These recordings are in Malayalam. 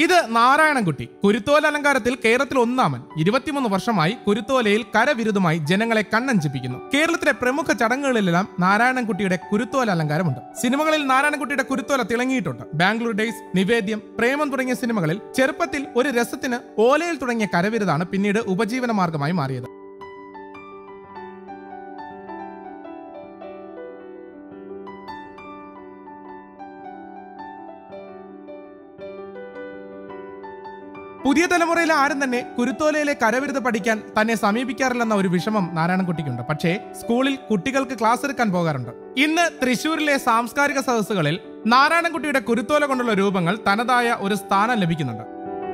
ഇത് നാരായണൻകുട്ടി കുരുത്തോല അലങ്കാരത്തിൽ കേരളത്തിൽ ഒന്നാമൻ ഇരുപത്തിമൂന്ന് വർഷമായി കുരുത്തോലയിൽ കരവിരുദ്ധമായി ജനങ്ങളെ കണ്ണഞ്ചിപ്പിക്കുന്നു കേരളത്തിലെ പ്രമുഖ ചടങ്ങുകളിലെല്ലാം നാരായണൻകുട്ടിയുടെ കുരുത്തോല അലങ്കാരമുണ്ട് സിനിമകളിൽ നാരായണൻകുട്ടിയുടെ കുരുത്തോല തിളങ്ങിയിട്ടുണ്ട് ബാംഗ്ലൂർ ഡേയ്സ് നിവേദ്യം പ്രേമം തുടങ്ങിയ സിനിമകളിൽ ചെറുപ്പത്തിൽ ഒരു രസത്തിന് ഓലയിൽ തുടങ്ങിയ കരവിരുതാണ് പിന്നീട് ഉപജീവന മാർഗമായി മാറിയത് പുതിയ തലമുറയിലെ ആരും തന്നെ കുരുത്തോലയിലെ കരവിരുത് പഠിക്കാൻ തന്നെ സമീപിക്കാറില്ലെന്ന ഒരു വിഷമം നാരായണൻകുട്ടിക്കുണ്ട് പക്ഷേ സ്കൂളിൽ കുട്ടികൾക്ക് ക്ലാസ് എടുക്കാൻ പോകാറുണ്ട് ഇന്ന് തൃശൂരിലെ സാംസ്കാരിക സദസ്സുകളിൽ നാരായണൻകുട്ടിയുടെ കുരുത്തോല കൊണ്ടുള്ള രൂപങ്ങൾ തനതായ ഒരു സ്ഥാനം ലഭിക്കുന്നുണ്ട്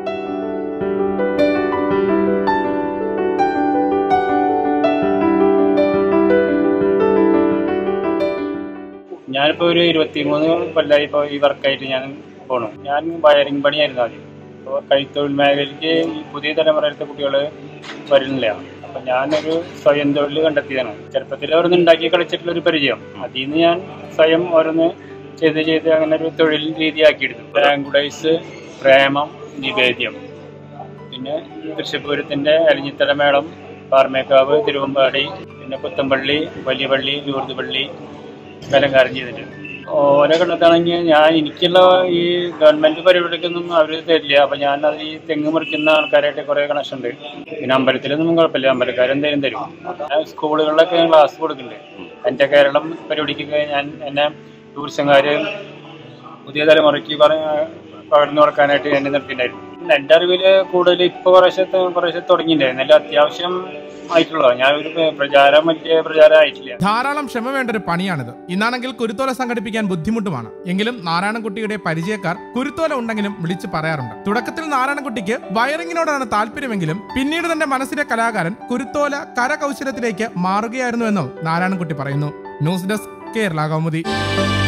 ഞാനിപ്പോ ഒരു ഇരുപത്തിമൂന്ന് കൊല്ലമായി ഇപ്പോൾ ഈ വർക്കായിട്ട് ഞാൻ പോണു ഞാൻ വയറിംഗ് പണിയായിരുന്നു ആദ്യം അപ്പോൾ കൈത്തൊഴിൽ മേഖലയ്ക്ക് ഈ പുതിയ തലമുറയിലത്തെ കുട്ടികൾ വരുന്നില്ല അപ്പം ഞാനൊരു സ്വയം തൊഴിൽ കണ്ടെത്തിയതാണ് ചെറുപ്പത്തിൽ ഓരോന്ന് ഉണ്ടാക്കി കളിച്ചിട്ടുള്ള ഒരു പരിചയം അതിൽ നിന്ന് ഞാൻ സ്വയം ഓരോന്ന് ചെയ്ത് ചെയ്ത് അങ്ങനെ ഒരു തൊഴിൽ രീതിയാക്കിയെടുത്തു ബാങ്കുഡൈസ് പ്രേമം നിവേദ്യം പിന്നെ തൃശ്ശൂരത്തിൻ്റെ അലിഞ്ഞിത്തല മേളം പാർമേക്കാവ് തിരുവമ്പാടി പിന്നെ പുത്തമ്പള്ളി വലിയ പള്ളി ലൂർദ് പള്ളി അലങ്കാരം ചെയ്തിട്ടുണ്ട് ഓരോ കണ്ടത്താണെങ്കിൽ ഞാൻ എനിക്കുള്ള ഈ ഗവൺമെന്റ് പരിപാടിക്കൊന്നും അവർ തരില്ല അപ്പൊ ഞാൻ അത് ഈ തെങ്ങ് മുറിക്കുന്ന ആൾക്കാരായിട്ട് കുറെ കണക്ഷൻ ഉണ്ട് പിന്നെ അമ്പലത്തിലൊന്നും കുഴപ്പമില്ല അമ്പലക്കാരെന്തെങ്കിലും തരും ഞാൻ സ്കൂളുകളിലൊക്കെ ഞാൻ ക്ലാസ് കൊടുക്കുന്നുണ്ട് എൻ്റെ കേരളം പരിപാടിക്കൊക്കെ ഞാൻ എന്നെ ടൂറിസംകാര് പുതിയ തലമുറയ്ക്ക് പറഞ്ഞ പകർന്നു കൊടുക്കാനായിട്ട് എന്നെ നിർത്തിയിട്ടുണ്ടായിരുന്നു എൻ്റെ അറിവിൽ കൂടുതൽ ഇപ്പോൾ കുറേശ്ശെ കുറേശ്ശെ തുടങ്ങിയിട്ടുണ്ടായിരുന്നു നല്ല അത്യാവശ്യം ആയിട്ടുള്ളതാണ് ഞാനൊരു പ്രചാരം വലിയ പ്രചാരം ആയിട്ടില്ല ധാരാളം ക്ഷമ വേണ്ട ഒരു പണിയാണിത് ഇന്നാണെങ്കിൽ കുരുത്തോല സംഘടിപ്പിക്കാൻ ബുദ്ധിമുട്ടുമാണ് എങ്കിലും നാരായണൻകുട്ടിയുടെ പരിചയക്കാർ കുരുത്തോല ഉണ്ടെങ്കിലും വിളിച്ചു പറയാറുണ്ട് തുടക്കത്തിൽ നാരായണൻകുട്ടിക്ക് വയറിങ്ങിനോടാണ് താല്പര്യമെങ്കിലും പിന്നീട് തന്റെ മനസ്സിലെ കലാകാരൻ കുരുത്തോല കരകൗശലത്തിലേക്ക് മാറുകയായിരുന്നുവെന്നും നാരായണൻകുട്ടി പറയുന്നു ന്യൂസ് ഡെസ്ക് കേരള കൗമുദി